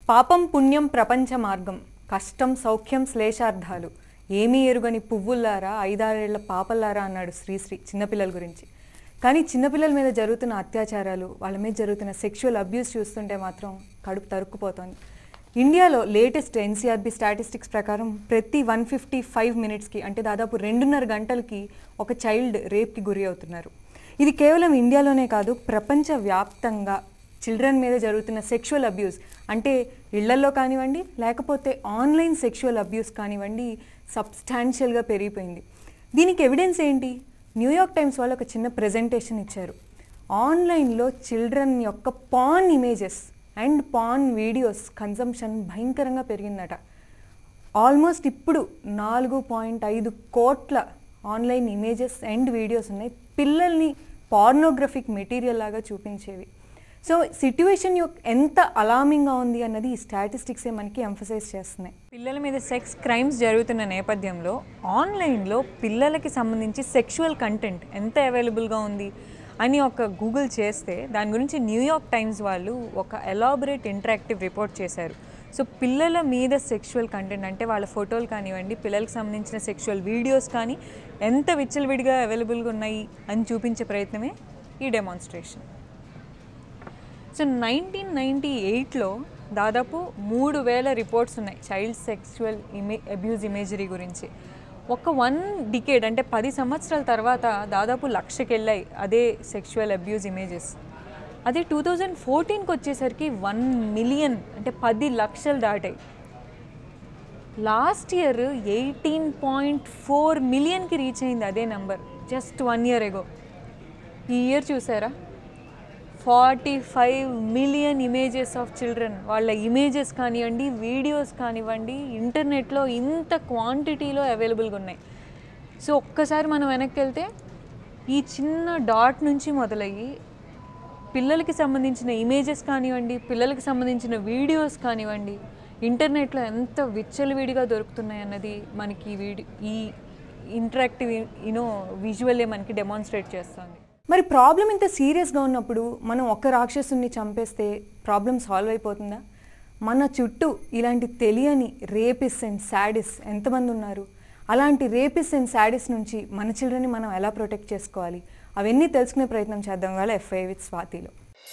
పాపం పుణ్యం ప్రపంచ మార్గం కష్టం సౌఖ్యం శ్లేషార్థాలు ఏమీ ఎరుగని పువ్వుల్లారా ఐదారేళ్ల పాపల్లారా అన్నాడు శ్రీశ్రీ చిన్నపిల్లల గురించి కానీ చిన్నపిల్లల మీద జరుగుతున్న అత్యాచారాలు వాళ్ళ మీద జరుగుతున్న సెక్షువల్ అబ్యూస్ చూస్తుంటే మాత్రం కడుపు తరుక్కుపోతోంది ఇండియాలో లేటెస్ట్ ఎన్సీఆర్బీ స్టాటిస్టిక్స్ ప్రకారం ప్రతి వన్ ఫిఫ్టీ ఫైవ్ మినిట్స్కి అంటే దాదాపు రెండున్నర గంటలకి ఒక చైల్డ్ రేప్కి గురి అవుతున్నారు ఇది కేవలం ఇండియాలోనే కాదు ప్రపంచ వ్యాప్తంగా చిల్డ్రన్ మీద జరుగుతున్న సెక్షువల్ అబ్యూస్ అంటే ఇళ్లల్లో కానివ్వండి లేకపోతే ఆన్లైన్ సెక్షువల్ అబ్యూస్ కానివ్వండి సబ్స్టాన్షియల్గా పెరిగిపోయింది దీనికి ఎవిడెన్స్ ఏంటి న్యూయార్క్ టైమ్స్ వాళ్ళు ఒక చిన్న ప్రెజెంటేషన్ ఇచ్చారు ఆన్లైన్లో చిల్డ్రన్ యొక్క porn images and porn videos consumption భయంకరంగా పెరిగిందట ఆల్మోస్ట్ ఇప్పుడు నాలుగు పాయింట్ ఐదు కోట్ల ఆన్లైన్ ఇమేజెస్ అండ్ వీడియోస్ ఉన్నాయి పిల్లల్ని పార్నోగ్రఫిక్ మెటీరియల్ లాగా చూపించేవి సో సిట్యువేషన్ యొక్క ఎంత అలామింగ్గా ఉంది అన్నది ఈ స్టాటిస్టిక్సే మనకి ఎంఫసైజ్ చేస్తున్నాయి పిల్లల మీద సెక్స్ క్రైమ్స్ జరుగుతున్న నేపథ్యంలో ఆన్లైన్లో పిల్లలకి సంబంధించి సెక్షువల్ కంటెంట్ ఎంత అవైలబుల్గా ఉంది అని ఒక గూగుల్ చేస్తే దాని గురించి న్యూయార్క్ టైమ్స్ వాళ్ళు ఒక ఎలాబరేట్ ఇంటరాక్టివ్ రిపోర్ట్ చేశారు సో పిల్లల మీద సెక్షువల్ కంటెంట్ అంటే వాళ్ళ ఫోటోలు కానివ్వండి పిల్లలకు సంబంధించిన సెక్షువల్ వీడియోస్ కానీ ఎంత విచ్చలవిడిగా అవైలబుల్గా ఉన్నాయి అని చూపించే ప్రయత్నమే ఈ డెమాన్స్ట్రేషన్ సో నైన్టీన్ నైంటీ ఎయిట్లో దాదాపు మూడు వేల రిపోర్ట్స్ ఉన్నాయి చైల్డ్ సెక్చువల్ ఇమే అబ్యూజ్ ఇమేజరీ గురించి ఒక వన్ డికేడ్ అంటే పది సంవత్సరాల తర్వాత దాదాపు లక్షకి వెళ్ళాయి అదే సెక్షువల్ అబ్యూజ్ ఇమేజెస్ అదే టూ థౌజండ్ ఫోర్టీన్కి వచ్చేసరికి వన్ మిలియన్ అంటే పది లక్షలు దాటాయి last year eighteen point four మిలియన్కి రీచ్ అయింది అదే number just one year ago ఈ ఇయర్ చూసారా forty five million images of children వాళ్ళ ఇమేజెస్ కానివ్వండి వీడియోస్ కానివ్వండి ఇంటర్నెట్లో ఇంత క్వాంటిటీలో అవైలబుల్గా ఉన్నాయి సో ఒక్కసారి మనం వెనక్కి వెళ్తే ఈ చిన్న డాట్ నుంచి మొదలయ్యి పిల్లలకి సంబంధించిన ఇమేజెస్ కానివ్వండి పిల్లలకి సంబంధించిన వీడియోస్ కానివ్వండి ఇంటర్నెట్లో ఎంత విచ్చలవిడిగా దొరుకుతున్నాయి అన్నది మనకి ఈ వీడి ఈ ఇంటరాక్టివ్ యూనో విజువల్లే మనకి డెమాన్స్ట్రేట్ చేస్తుంది మరి ప్రాబ్లం ఇంత సీరియస్గా ఉన్నప్పుడు మనం ఒక్క రాక్షసుని చంపేస్తే ప్రాబ్లం సాల్వ్ అయిపోతుందా మన చుట్టూ ఇలాంటి తెలియని రేపిస్ అండ్ శాడిస్ ఎంతమంది ఉన్నారు అలాంటి రేపిస్ అండ్ శాడిస్ నుంచి మన చిల్డ్రన్ని మనం ఎలా ప్రొటెక్ట్ చేసుకోవాలి అవన్నీ తెలుసుకునే ప్రయత్నం చేద్దాం వాళ్ళ ఎఫ్ఐ విత్ స్వాతిలో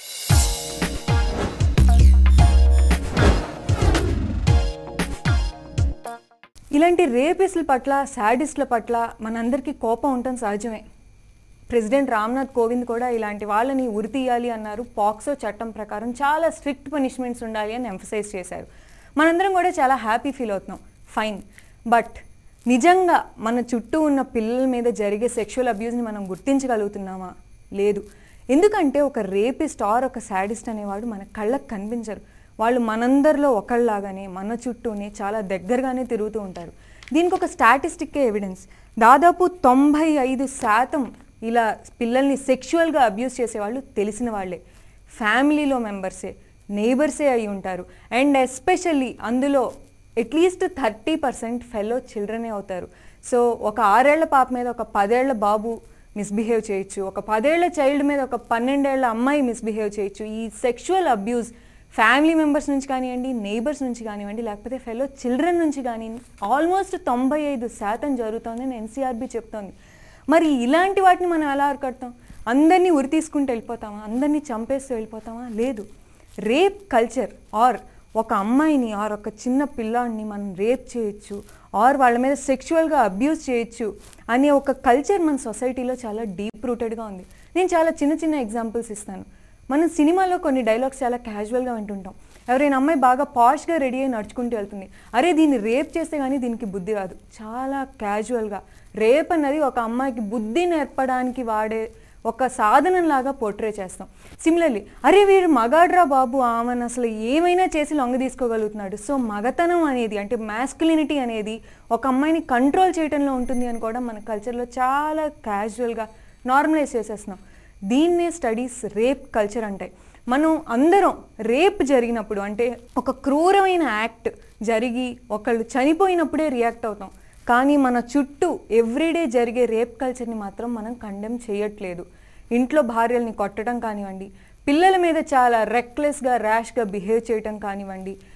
ఇలాంటి రేపిస్ల పట్ల శాడిస్ట్ల పట్ల మనందరికీ కోపం ఉండటం సహజమే ప్రెసిడెంట్ రామ్నాథ్ కోవింద్ కూడా ఇలాంటి వాళ్ళని ఉరి తీయాలి అన్నారు పాక్సో చట్టం ప్రకారం చాలా స్ట్రిక్ట్ పనిష్మెంట్స్ ఉండాలి అని ఎంఫసైజ్ చేశారు మనందరం కూడా చాలా హ్యాపీ ఫీల్ అవుతున్నాం ఫైన్ బట్ నిజంగా మన చుట్టూ ఉన్న పిల్లల మీద జరిగే సెక్షువల్ అబ్యూస్ని మనం గుర్తించగలుగుతున్నామా లేదు ఎందుకంటే ఒక రేపిస్ట్ ఆర్ ఒక శాడిస్ట్ అనేవాడు మన కళ్ళకు కనిపించరు వాళ్ళు మనందరిలో ఒకళ్ళలాగానే మన చుట్టూనే చాలా దగ్గరగానే తిరుగుతూ ఉంటారు దీనికి ఒక స్టాటిస్టిక్కే ఎవిడెన్స్ దాదాపు తొంభై ఐదు శాతం ఇలా పిల్లల్ని సెక్షువల్గా అబ్యూస్ చేసేవాళ్ళు తెలిసిన వాళ్ళే ఫ్యామిలీలో మెంబర్సే నేబర్సే అయి ఉంటారు అండ్ ఎస్పెషల్లీ అందులో అట్లీస్ట్ థర్టీ పర్సెంట్ ఫెలో చిల్డ్రనే అవుతారు సో ఒక ఆరేళ్ల పాప మీద ఒక పదేళ్ల బాబు మిస్బిహేవ్ చేయొచ్చు ఒక పదేళ్ల చైల్డ్ మీద ఒక పన్నెండేళ్ల అమ్మాయి మిస్బిహేవ్ చేయొచ్చు ఈ సెక్షువల్ అబ్యూస్ ఫ్యామిలీ మెంబర్స్ నుంచి కానివ్వండి నైబర్స్ నుంచి కానివ్వండి లేకపోతే ఫెలో చిల్డ్రన్ నుంచి కానివ్వండి ఆల్మోస్ట్ తొంభై ఐదు శాతం జరుగుతోందని ఎన్సీఆర్బీ చెప్తోంది మరి ఇలాంటి వాటిని మనం ఎలా అరికడతాం అందరినీ ఉరి తీసుకుంటూ వెళ్ళిపోతామా అందరినీ చంపేస్తూ వెళ్ళిపోతామా లేదు రేప్ కల్చర్ ఆర్ ఒక అమ్మాయిని ఆర్ ఒక చిన్న పిల్లాడిని మనం రేప్ చేయొచ్చు ఆర్ వాళ్ళ మీద సెక్షువల్గా అబ్యూస్ చేయొచ్చు అనే ఒక కల్చర్ మన సొసైటీలో చాలా డీప్ రూటెడ్గా ఉంది నేను చాలా చిన్న చిన్న ఎగ్జాంపుల్స్ ఇస్తాను మనం సినిమాలో కొన్ని డైలాగ్స్ చాలా క్యాజువల్గా వింటుంటాం ఎవరైనా అమ్మాయి బాగా పాష్గా రెడీ అయి నడుచుకుంటూ వెళ్తుంది అరే దీన్ని రేప్ చేస్తే కానీ దీనికి బుద్ధి రాదు చాలా క్యాజువల్గా రేప్ అన్నది ఒక అమ్మాయికి బుద్ధి నేర్పడానికి వాడే ఒక సాధనంలాగా పోర్ట్రే చేస్తాం సిమిలర్లీ అరే వీడు మగాడ్రా బాబు ఆమెను అసలు ఏమైనా చేసి లొంగ తీసుకోగలుగుతున్నాడు సో మగతనం అనేది అంటే మ్యాస్కులినిటీ అనేది ఒక అమ్మాయిని కంట్రోల్ చేయడంలో ఉంటుంది అని కూడా మన కల్చర్లో చాలా క్యాజువల్గా నార్మలైజ్ చేసేస్తున్నాం దీన్నే స్టడీస్ రేప్ కల్చర్ అంటాయి మనం అందరం రేప్ జరిగినప్పుడు అంటే ఒక క్రూరమైన యాక్ట్ జరిగి ఒకళ్ళు చనిపోయినప్పుడే రియాక్ట్ అవుతాం కానీ మన చుట్టూ ఎవ్రీడే జరిగే రేప్ కల్చర్ని మాత్రం మనం కండెమ్ చేయట్లేదు ఇంట్లో భార్యల్ని కొట్టడం కానివ్వండి పిల్లల మీద చాలా రెక్లెస్గా ర్యాష్గా బిహేవ్ చేయటం కానివ్వండి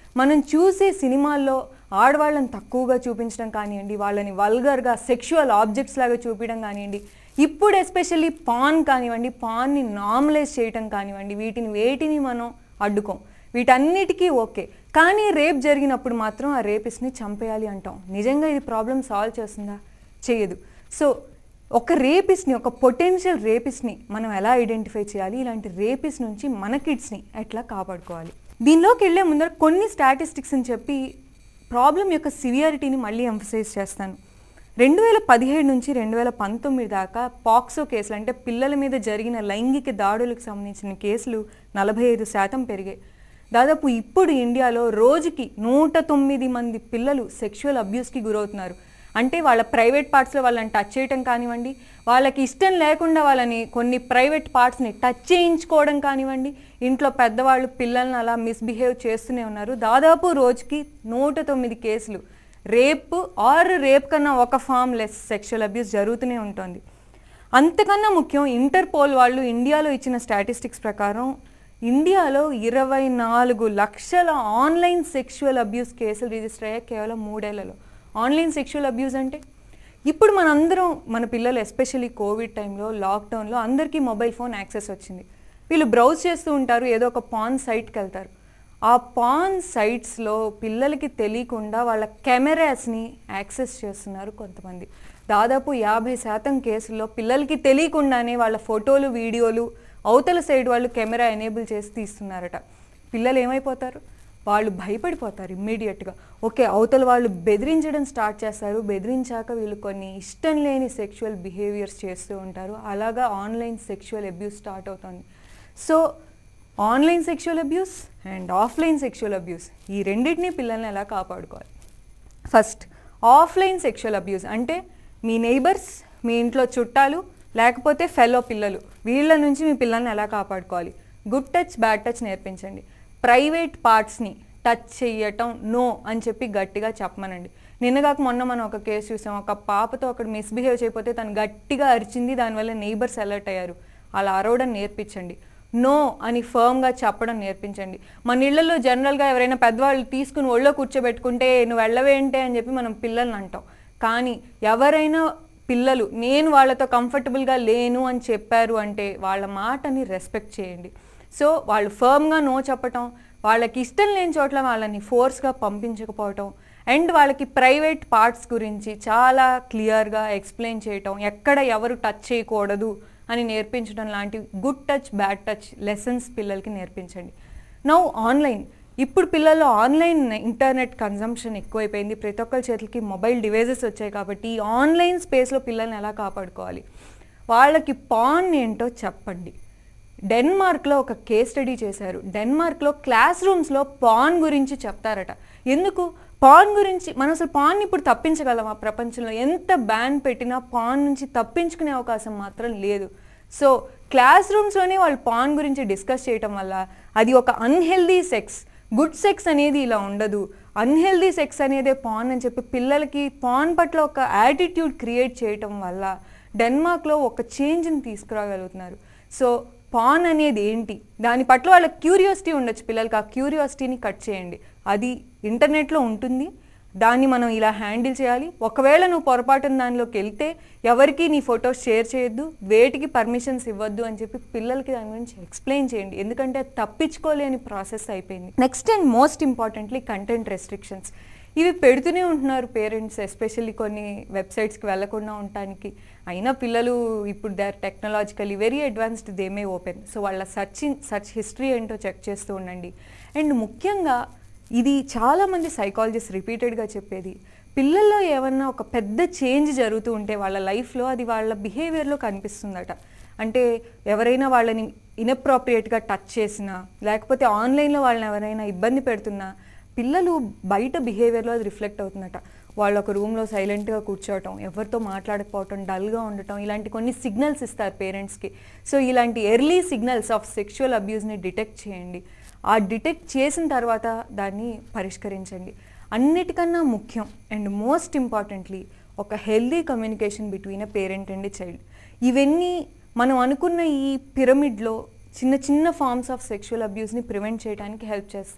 మనం చూసే సినిమాల్లో ఆడవాళ్ళని తక్కువగా చూపించడం కానివ్వండి వాళ్ళని వల్గర్గా సెక్షువల్ ఆబ్జెక్ట్స్ లాగా చూపించడం కానివ్వండి ఇప్పుడు ఎస్పెషల్లీ పాన్ కానివ్వండి పాన్ని నార్మలైజ్ చేయటం కానివ్వండి వీటిని వేటిని మనం అడ్డుకోం వీటన్నిటికీ ఓకే కానీ రేప్ జరిగినప్పుడు మాత్రం ఆ రేపిస్ని చంపేయాలి అంటాం నిజంగా ఇది ప్రాబ్లం సాల్వ్ చేస్తుందా చేయదు సో ఒక రేపిస్ని ఒక పొటెన్షియల్ రేపిస్ని మనం ఎలా ఐడెంటిఫై చేయాలి ఇలాంటి రేపిస్ నుంచి మన కిడ్స్ని ఎట్లా కాపాడుకోవాలి దీనిలోకి వెళ్ళే ముందర కొన్ని స్టాటిస్టిక్స్ అని చెప్పి ప్రాబ్లం యొక్క సివియారిటీని మళ్ళీ ఎంఫసైజ్ చేస్తాను రెండు వేల పదిహేడు నుంచి రెండు వేల పంతొమ్మిది దాకా పాక్సో కేసులు అంటే పిల్లల మీద జరిగిన లైంగిక దాడులకు సంబంధించిన కేసులు నలభై ఐదు శాతం పెరిగాయి దాదాపు ఇప్పుడు ఇండియాలో రోజుకి నూట తొమ్మిది మంది పిల్లలు సెక్షువల్ అబ్యూస్కి గురవుతున్నారు అంటే వాళ్ళ ప్రైవేట్ పార్ట్స్లో వాళ్ళని టచ్ చేయటం కానివ్వండి వాళ్ళకి ఇష్టం లేకుండా వాళ్ళని కొన్ని ప్రైవేట్ పార్ట్స్ని టచ్ చేయించుకోవడం కానివ్వండి ఇంట్లో పెద్దవాళ్ళు పిల్లల్ని అలా మిస్బిహేవ్ చేస్తూనే ఉన్నారు దాదాపు రోజుకి నూట తొమ్మిది కేసులు రేప్ ఆర్ రేప్ కన్నా ఒక ఫామ్ లెస్ సెక్షువల్ అబ్యూస్ జరుగుతూనే ఉంటుంది అంతకన్నా ముఖ్యం ఇంటర్పోల్ వాళ్ళు ఇండియాలో ఇచ్చిన స్టాటిస్టిక్స్ ప్రకారం ఇండియాలో ఇరవై నాలుగు లక్షల ఆన్లైన్ సెక్షువల్ అబ్యూస్ కేసులు రిజిస్టర్ అయ్యాయి కేవలం మూడేళ్లలో ఆన్లైన్ సెక్షువల్ అబ్యూస్ అంటే ఇప్పుడు మనందరం మన పిల్లలు ఎస్పెషల్లీ కోవిడ్ టైంలో లాక్డౌన్లో అందరికీ మొబైల్ ఫోన్ యాక్సెస్ వచ్చింది వీళ్ళు బ్రౌజ్ చేస్తూ ఉంటారు ఏదో ఒక పాన్ సైట్కి వెళ్తారు ఆ పాన్ సైట్స్లో పిల్లలకి తెలియకుండా వాళ్ళ కెమెరాస్ని యాక్సెస్ చేస్తున్నారు కొంతమంది దాదాపు యాభై శాతం కేసుల్లో పిల్లలకి తెలియకుండానే వాళ్ళ ఫోటోలు వీడియోలు అవతల సైడ్ వాళ్ళు కెమెరా ఎనేబుల్ చేసి తీస్తున్నారట పిల్లలు ఏమైపోతారు వాళ్ళు భయపడిపోతారు ఇమ్మీడియట్గా ఓకే అవతల వాళ్ళు బెదిరించడం స్టార్ట్ చేస్తారు బెదిరించాక వీళ్ళు కొన్ని ఇష్టం లేని సెక్షువల్ బిహేవియర్స్ చేస్తూ ఉంటారు అలాగా ఆన్లైన్ సెక్షువల్ అబ్యూస్ స్టార్ట్ అవుతుంది so online sexual abuse and offline sexual abuse ఈ రెండింటినీ పిల్లల్ని ఎలా కాపాడుకోవాలి ఫస్ట్ ఆఫ్లైన్ సెక్షువల్ అబ్యూస్ అంటే మీ నైబర్స్ మీ ఇంట్లో చుట్టాలు లేకపోతే ఫెలో పిల్లలు వీళ్ళ నుంచి మీ పిల్లల్ని ఎలా కాపాడుకోవాలి గుడ్ టచ్ బ్యాడ్ టచ్ నేర్పించండి ప్రైవేట్ పార్ట్స్ని టచ్ చెయ్యటం నో అని చెప్పి గట్టిగా చెప్పమనండి నిన్నగాక మొన్న మనం ఒక కేసు చూసాం ఒక పాపతో ఒకటి మిస్బిహేవ్ చేయకపోతే తను గట్టిగా అరిచింది దానివల్ల నైబర్స్ అలర్ట్ అయ్యారు అలా అరవడం నేర్పించండి నో అని ఫర్మ్గా చెప్పడం నేర్పించండి మన ఇళ్లలో జనరల్గా ఎవరైనా పెద్దవాళ్ళు తీసుకుని ఒళ్ళో కూర్చోబెట్టుకుంటే నువ్వు వెళ్ళవేంటే అని చెప్పి మనం పిల్లల్ని అంటాం కానీ ఎవరైనా పిల్లలు నేను వాళ్ళతో కంఫర్టబుల్గా లేను అని చెప్పారు అంటే వాళ్ళ మాటని రెస్పెక్ట్ చేయండి సో వాళ్ళు ఫర్మ్గా నో చెప్పటం వాళ్ళకి ఇష్టం లేని చోట్ల వాళ్ళని ఫోర్స్గా పంపించకపోవటం అండ్ వాళ్ళకి ప్రైవేట్ పార్ట్స్ గురించి చాలా క్లియర్గా ఎక్స్ప్లెయిన్ చేయటం ఎక్కడ ఎవరు టచ్ చేయకూడదు అని నేర్పించడం లాంటి good touch bad touch lessons పిల్లలకి నేర్పించండి నౌ ఆన్లైన్ ఇప్పుడు పిల్లల్లో ఆన్లైన్ ఇంటర్నెట్ కన్జంప్షన్ ఎక్కువైపోయింది ప్రతి ఒక్కరి చేతులకి మొబైల్ డివైజెస్ వచ్చాయి కాబట్టి ఈ ఆన్లైన్ స్పేస్లో పిల్లల్ని ఎలా కాపాడుకోవాలి వాళ్ళకి పాన్ ఏంటో చెప్పండి డెన్మార్క్లో ఒక కేస్ స్టడీ చేశారు డెన్మార్క్లో క్లాస్ రూమ్స్లో పాన్ గురించి చెప్తారట ఎందుకు పాన్ గురించి మనం అసలు పాన్ ఇప్పుడు తప్పించగలమా ప్రపంచంలో ఎంత బ్యాన్ పెట్టినా పాన్ నుంచి తప్పించుకునే అవకాశం మాత్రం లేదు సో క్లాస్ రూమ్స్లోనే వాళ్ళు పాన్ గురించి డిస్కస్ చేయటం వల్ల అది ఒక అన్హెల్దీ సెక్స్ గుడ్ సెక్స్ అనేది ఇలా ఉండదు అన్హెల్దీ సెక్స్ అనేదే పాన్ అని చెప్పి పిల్లలకి పాన్ పట్ల ఒక యాటిట్యూడ్ క్రియేట్ చేయటం వల్ల డెన్మార్క్లో ఒక చేంజ్ని తీసుకురాగలుగుతున్నారు సో పాన్ అనేది ఏంటి దాని పట్ల వాళ్ళ క్యూరియాసిటీ ఉండొచ్చు పిల్లలకి ఆ క్యూరియాసిటీని కట్ చేయండి అది ఇంటర్నెట్లో ఉంటుంది దాన్ని మనం ఇలా హ్యాండిల్ చేయాలి ఒకవేళ నువ్వు పొరపాటున దానిలోకి వెళ్తే ఎవరికి నీ ఫొటోస్ షేర్ చేయొద్దు వేటికి పర్మిషన్స్ ఇవ్వద్దు అని చెప్పి పిల్లలకి దాని గురించి ఎక్స్ప్లెయిన్ చేయండి ఎందుకంటే అది తప్పించుకోలేని ప్రాసెస్ అయిపోయింది next and most importantly content restrictions ఇవి పెడుతూనే ఉంటున్నారు పేరెంట్స్ ఎస్పెషల్లీ కొన్ని వెబ్సైట్స్కి వెళ్లకుండా ఉండటానికి అయినా పిల్లలు ఇప్పుడు they are technologically very advanced they may open so వాళ్ళ సర్చ్ సర్చ్ హిస్టరీ ఏంటో చెక్ చేస్తూ ఉండండి అండ్ ముఖ్యంగా ఇది చాలామంది సైకాలజిస్ట్ రిపీటెడ్గా చెప్పేది పిల్లల్లో ఏమన్నా ఒక పెద్ద చేంజ్ జరుగుతూ ఉంటే వాళ్ళ లైఫ్లో అది వాళ్ళ బిహేవియర్లో కనిపిస్తుందట అంటే ఎవరైనా వాళ్ళని ఇనప్రాప్రియేట్గా టచ్ చేసినా లేకపోతే ఆన్లైన్లో వాళ్ళని ఎవరైనా ఇబ్బంది పెడుతున్నా పిల్లలు బయట బిహేవియర్లో అది రిఫ్లెక్ట్ అవుతుందట వాళ్ళు ఒక రూమ్లో సైలెంట్గా కూర్చోవటం ఎవరితో మాట్లాడకపోవటం డల్గా ఉండటం ఇలాంటి కొన్ని సిగ్నల్స్ ఇస్తారు పేరెంట్స్కి సో ఇలాంటి ఎర్లీ సిగ్నల్స్ ఆఫ్ సెక్షువల్ అబ్యూస్ని డిటెక్ట్ చేయండి ఆ డిటెక్ట్ చేసిన తర్వాత దాన్ని పరిష్కరించండి అన్నిటికన్నా ముఖ్యం అండ్ మోస్ట్ ఇంపార్టెంట్లీ ఒక healthy communication between a parent and child ఇవన్నీ మనం అనుకున్న ఈ పిరమిడ్లో చిన్న చిన్న ఫార్మ్స్ ఆఫ్ సెక్షువల్ అబ్యూస్ని ప్రివెంట్ చేయడానికి హెల్ప్ చేస్తాయి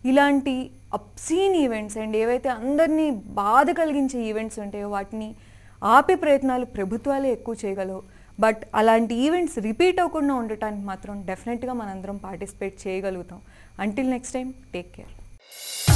ఇలాంటి అప్సీన్ ఈవెంట్స్ అండ్ ఏవైతే అందరినీ బాధ కలిగించే ఈవెంట్స్ ఉంటాయో వాటిని ఆపే ప్రయత్నాలు ప్రభుత్వాలే ఎక్కువ చేయగలవు బట్ అలాంటి ఈవెంట్స్ రిపీట్ అవ్వకుండా ఉండటానికి మాత్రం డెఫినెట్గా మనందరం పార్టిసిపేట్ చేయగలుగుతాం until next time take care